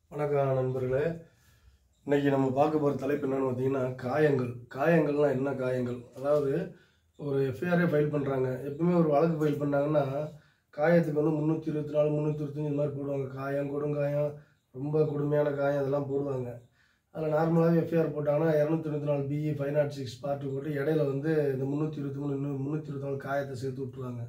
வணக்கம் நண்பர்களே இன்னைக்கு நம்ம பார்க்க போகிற தலைப்பு என்னன்னு பார்த்தீங்கன்னா காயங்கள் காயங்கள்லாம் என்ன காயங்கள் அதாவது ஒரு எஃப்ஐஆரே ஃபைல் பண்ணுறாங்க எப்பவுமே ஒரு வழக்கு ஃபைல் பண்ணாங்கன்னா காயத்துக்கு வந்து முந்நூற்றி இருபத்தி நாலு முந்நூற்றி இருபத்தஞ்சி இந்த மாதிரி போடுவாங்க காயம் கொடுங்காயம் ரொம்ப கொடுமையான காயம் இதெல்லாம் போடுவாங்க அதில் நார்மலாகவே எஃப்ஐஆர் போட்டாங்கன்னா இரநூத்தி தொண்ணூற்றி நாலு BE five naught six part போட்டு இடையில வந்து இந்த முந்நூற்றி இருபத்தி மூணு இன்னும் முந்நூற்றி இருபத்தி நாலு காயத்தை சேர்த்து விட்ருவாங்க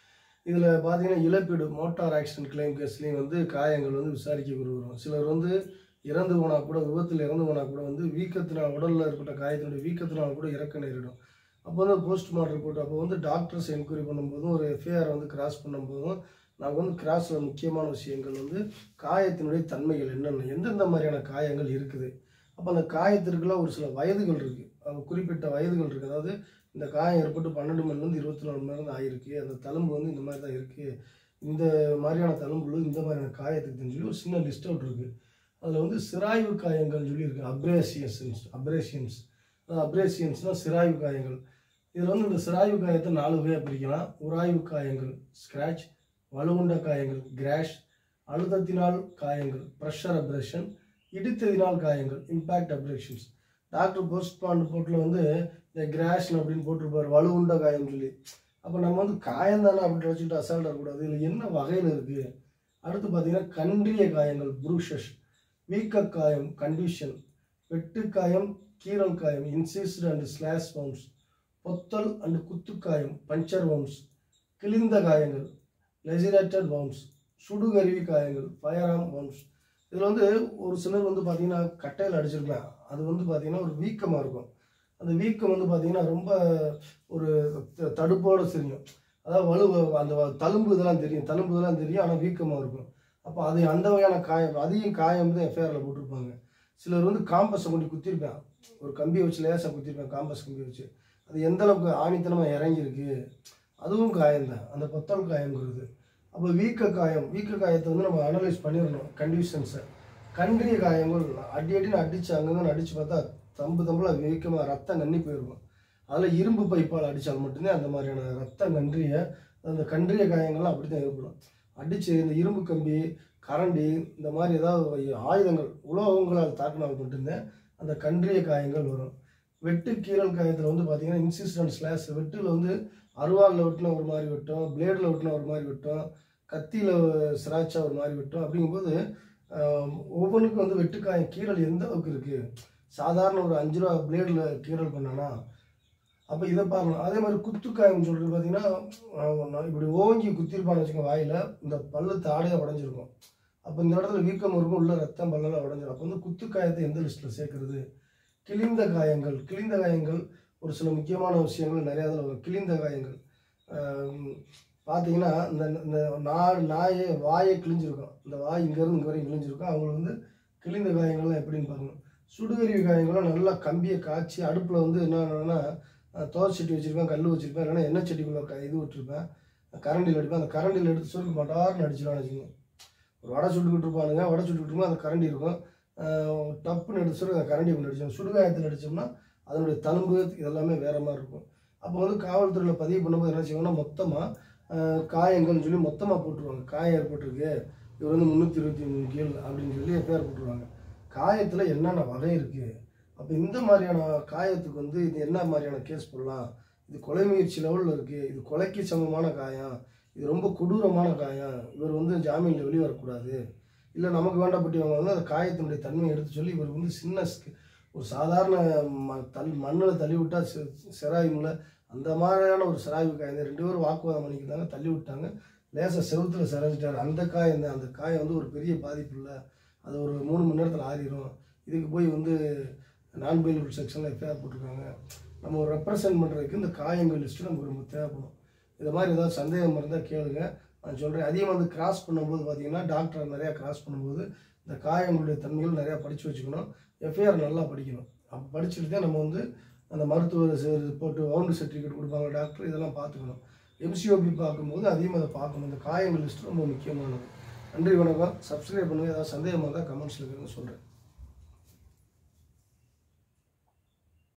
இதில் பார்த்தீங்கன்னா இழப்பீடு மோட்டார் ஆக்சிடென்ட் கிளைம் கேஸ்லேயும் வந்து காயங்கள் வந்து விசாரிக்க விரும்புகிறோம் சிலர் வந்து இறந்து போனால் கூட விபத்தில் இறந்து போனால் கூட வந்து வீக்கத்தினால் உடலில் ஏற்பட்ட காயத்தினுடைய வீக்கத்தினால் கூட இறக்க நேரிடும் அப்போ வந்து போஸ்ட்மார்ட்டம் ரிப்போர்ட் அப்போ வந்து டாக்டர்ஸ் என்கொயரி பண்ணும்போதும் ஒரு எஃப்ஐஆர் வந்து கிராஸ் பண்ணும்போதும் நாங்கள் வந்து கிராஸில் முக்கியமான விஷயங்கள் வந்து காயத்தினுடைய தன்மைகள் என்னென்ன எந்தெந்த மாதிரியான காயங்கள் இருக்குது அப்போ அந்த காயத்திற்குலாம் ஒரு சில வயதுகள் இருக்குது அது குறிப்பிட்ட வயதுகள் இருக்குது அதாவது இந்த காயம் ஏற்பட்டு பன்னெண்டு மணிலேருந்து இருபத்தி நாலு மணி நேரம் தான் ஆயிருக்கு அந்த தழும்பு வந்து இந்த மாதிரி தான் இருக்குது இந்த மாதிரியான தழும்புகள் இந்த மாதிரியான காயத்துக்குன்னு சொல்லி ஒரு சின்ன லிஸ்ட் அவுட் இருக்குது அதில் வந்து சிராய்வு காயங்கள் சொல்லி இருக்குது அப்ரேசியன்ஸ் அப்ரேஷியன்ஸ் அப்ரேசியன்ஸ்னால் சிராய்வு காயங்கள் இதில் வந்து இந்த சிராய்வு காயத்தை நாலு வகையாக பிரிக்கலாம் உராய்வு காயங்கள் ஸ்க்ராட்ச் வலுவுண்ட காயங்கள் கிராஷ் அழுத்தத்தினால் காயங்கள் ப்ரெஷர் அப்ரேஷன் இடித்ததினால் காயங்கள் இம்பேக்ட் அப்ரேஷன்ஸ் டாக்டர் போஸ்ட்மார்ட் ரிப்போர்ட்டில் வந்து இந்த கிராஷன் அப்படின்னு போட்டிருப்பார் வலுவுண்ட காயம் சொல்லி அப்போ நம்ம வந்து காயம் தானே அப்படின்னு வச்சுட்டு அசால்ட் இருக்கக்கூடாது இதில் என்ன வகையில் இருக்குது அடுத்து பார்த்தீங்கன்னா கன்றிய காயங்கள் புரூஷஸ் வீக்க காயம் கண்டிஷன் வெட்டு காயம் கீரல் காயம் இன்சிஸ்ட் அண்ட் ஸ்லாஷ் வவுன்ஸ் பொத்தல் அண்ட் குத்துக்காயம் பஞ்சர் வவுன்ஸ் கிழிந்த காயங்கள் லெசிரேட்டட் வவுன்ஸ் சுடுகருவி காயங்கள் ஃபயர் ஆம் வவுன்ஸ் இதில் வந்து ஒரு சிலர் வந்து பார்த்தீங்கன்னா கட்டையில் அடிச்சிருக்கலாம் அது வந்து பார்த்தீங்கன்னா ஒரு வீக்கமாக இருக்கும் அந்த வீக்கம் வந்து பார்த்தீங்கன்னா ரொம்ப ஒரு த- தடுப்போட தெரியும் அதாவது வலு அந்த வ- தழும்பு இதெல்லாம் தெரியும் தழும்பு இதெல்லாம் தெரியும் ஆனால் வீக்கமாக இருக்கும் அப்போ அது அந்த வகையான காயம் அதையும் காயம் தான் எஃப்ஐஆரில் போட்டிருப்பாங்க சிலர் வந்து காம்பஸை கொண்டு குத்திருப்பான் ஒரு கம்பியை வச்சு லேசாக குத்திருப்பான் காம்பஸ் கம்பியை வச்சு அது எந்த அளவுக்கு ஆணித்தனமாக இறங்கியிருக்கு அதுவும் காயம்தான் அந்த பொத்தல் காயங்கிறது அப்போ வீக்க காயம் வீக்க காயத்தை வந்து நம்ம அனலைஸ் பண்ணிடணும் கண்டிஷன்ஸை கன்றிய காயங்கள் அடி அடின்னு அடிச்சு அங்கங்கே அடிச்சு பார்த்தா தம்பு தம்புல வீக்கமாக ரத்தம் கண்ணி போயிருக்கும் அதில் இரும்பு பைப்பால் அடித்தால் மட்டும்தான் அந்த மாதிரியான ரத்தம் கன்றிய அந்த கன்றிய காயங்கள்லாம் அப்படி தான் ஏற்படும் அடித்து இந்த இரும்பு கம்பி கரண்டி இந்த மாதிரி ஏதாவது ஆயுதங்கள் உலோகங்களால் தாக்கினால் மட்டும்தான் அந்த கன்றிய காயங்கள் வரும் வெட்டு கீரல் காயத்தில் வந்து பார்த்தீங்கன்னா இன்சிஸ்டன்ட் ஸ்லாஷ் வெட்டில் வந்து அருவாளில் வெட்டினா ஒரு மாதிரி வெட்டும் பிளேடில் வெட்டினா ஒரு மாதிரி வெட்டும் கத்தியில் சிராச்சா ஒரு மாதிரி வெட்டும் அப்படிங்கும்போது ஆஹ், ஒவ்வொன்றுக்கும் வந்து வெட்டுக்காயம் கீரல் எந்த அளவுக்கு இருக்குது சாதாரண ஒரு அஞ்சு ரூபா பிளேடில் கீரல் பண்ணானா அப்போ இதை பார்க்கணும் அதே மாதிரி குத்துக்காயம் சொல்கிறது பார்த்தீங்கன்னா ஆஹ், நான் இப்படி ஓங்கி குத்திருப்பான்னு வச்சுக்கோங்க வாயில் இந்த பல்லு தாடையாக உடஞ்சிருக்கும் அப்போ இந்த இடத்துல வீக்கம் இருக்கும் உள்ள ரத்தம் பல்லெல்லாம் உடஞ்சிரும் அப்போ வந்து குத்துக்காயத்தை எந்த லிஸ்ட்டில் சேர்க்கறது கிழிந்த காயங்கள் கிழிந்த காயங்கள் ஒரு சில முக்கியமான விஷயங்கள் நிறையா இதில் வரும் கிழிந்த காயங்கள் ஆஹ், பார்த்தீங்கன்னா இந்த இந்த நாய் நாயை வாயை கிழிஞ்சிருக்கும் இந்த வாய் இங்கேருந்து இங்கே வரையும் கிழிஞ்சிருக்கும் அவங்களுக்கு வந்து கிழிந்த காயங்கள்லாம் எப்படின்னு பார்க்கணும் சுடுகருவி காயங்கள்லாம் நல்லா கம்பியை காய்ச்சி அடுப்பில் வந்து என்ன என்னன்னா தோசை சட்டி வச்சுருப்பேன் கல் வச்சுருப்பேன் இல்லைன்னா எண்ணெய் சட்டிக்குள்ளே க இது விட்டுருப்பேன் கரண்டியில் அடிப்பேன் அந்த கரண்டியில் எடுத்து சுருக்கு மாட்டார்னு அடிச்சிடுவான்னு வச்சுக்கோங்க ஒரு வடை சுட்டுக்கிட்டு இருப்பானுங்க வடை சுட்டுக்கிட்டு இருக்கும் அந்த கரண்டி இருக்கும் ஆஹ் டப்புன்னு எடுத்து சொல்லி அந்த கரண்டி கொண்டு அடிச்சோம் சுடுகாயத்தில் அடித்தோம்னா அதனுடைய தழும்பு இதெல்லாமே வேற மாதிரி இருக்கும் அப்போ வந்து காவல்துறையில் பதிவு பண்ணும்போது என்ன செய்வாங்கன்னா மொத்தமாக காயங்கள்னு சொல்லி மொத்தமாக போட்டுருவாங்க காயம் ஏற்பட்டிருக்கு இவர் வந்து முந்நூற்றி இருபத்தி மூணு கீழ் அப்படின்னு சொல்லி பேர் போட்டுருவாங்க காயத்தில் என்னென்ன வகை இருக்குது அப்போ இந்த மாதிரியான காயத்துக்கு வந்து இது என்ன மாதிரியான கேஸ் போடலாம் இது கொலை முயற்சி லெவலில் இருக்குது இது கொலைக்கு சமமான காயம் இது ரொம்ப கொடூரமான காயம் இவர் வந்து ஜாமீனில் வெளியே வரக்கூடாது இல்லை நமக்கு வேண்டப்பட்டவங்க வந்து அந்த காயத்தினுடைய தன்மையை எடுத்து சொல்லி இவர் வந்து சின்ன ஸ்க- ஒரு சாதாரண ம தள் மண்ணில் தள்ளி விட்டா சிராயுமில் அந்த மாதிரியான ஒரு சிராய்வு காயம் தான். ரெண்டு பேரும் வாக்குவாதம் பண்ணிக்கிட்டாங்க தள்ளி விட்டாங்க லேசாக செவுத்துல சிரைஞ்சிட்டாரு அந்த காயம் தான் அந்த காயம் வந்து ஒரு பெரிய பாதிப்பு இல்லை அது ஒரு மூணு மணி நேரத்தில் ஆறிடும் இதுக்கு போய் வந்து நான் பெயிலபிள் செக்ஷனில் எஃப்ஐஆர் போட்டிருக்காங்க நம்ம ஒரு ரெப்ரசன்ட் பண்ணுறதுக்கு இந்த காயங்கள் லிஸ்ட்டு நமக்கு ரொம்ப தேவைப்படும் இது மாதிரி ஏதாவது சந்தேகம் இருந்தால் கேளுங்க நான் சொல்கிறேன் அதையும் வந்து கிராஸ் பண்ணும்போது பார்த்தீங்கன்னா டாக்டர் நிறையா கிராஸ் பண்ணும்போது இந்த காயங்களுடைய தன்மைகள் நிறையா படித்து வச்சுக்கணும் எஃப்ஐஆர் நல்லா படிக்கணும் அப்போ படிச்சுட்டு தான் நம்ம வந்து அந்த மருத்துவ ரிப்போர்ட்டு வவுண்டு சர்டிஃபிகேட் கொடுப்பாங்க டாக்டர் இதெல்லாம் பார்த்துக்கணும் எம்சிஓபி பார்க்கும்போது அதையும் அதை பார்க்கணும் இந்த காயங்கள் லிஸ்ட் ரொம்ப முக்கியமானது நன்றி வணக்கம் சப்ஸ்கிரைப் பண்ணுங்கள் ஏதாவது சந்தேகமாக இருந்தால் கமெண்ட்ஸில் இருக்குன்னு சொல்கிறேன்